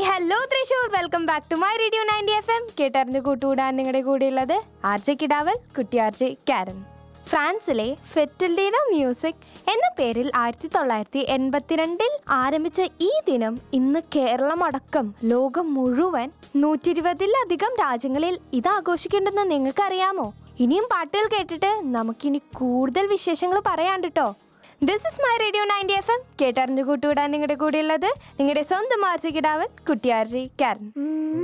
hello Thrissur welcome back to my radio ninety F M കേട്ടറിഞ്ഞ് കൂട്ടുകൂടാൻ നിങ്ങളുടെ കൂടെയുള്ളത് ആർ ജെ കിടാവൽ കുട്ടി ആർ ജെ കാരൻ ഫ്രാൻസിലെ ഫെറ്റിൽഡീന മ്യൂസിക് എന്ന പേരിൽ ആയിരത്തി തൊള്ളായിരത്തി എൺപത്തിരണ്ടിൽ ആരംഭിച്ച ഈ ദിനം ഇന്ന് കേരളമടക്കം ലോകം മുഴുവൻ നൂറ്റി ഇരുപതിലധികം രാജ്യങ്ങളിൽ ഇത് ആഘോഷിക്കുന്നുണ്ടെന്ന് നിങ്ങൾക്കറിയാമോ ഇനിയും പാട്ടുകൾ കേട്ടിട്ട് നമുക്കിനി കൂടുതൽ വിശേഷങ്ങൾ പറയാണ്ട് കേട്ടോ this is my radio ninety F M കേട്ടറിഞ്ഞു കൂട്ടുവിടാൻ നിങ്ങളുടെ കൂടെയുള്ളത് നിങ്ങളുടെ സ്വന്തം ആർജി കിടാവൻ കുട്ടി ആർജി കാരൻ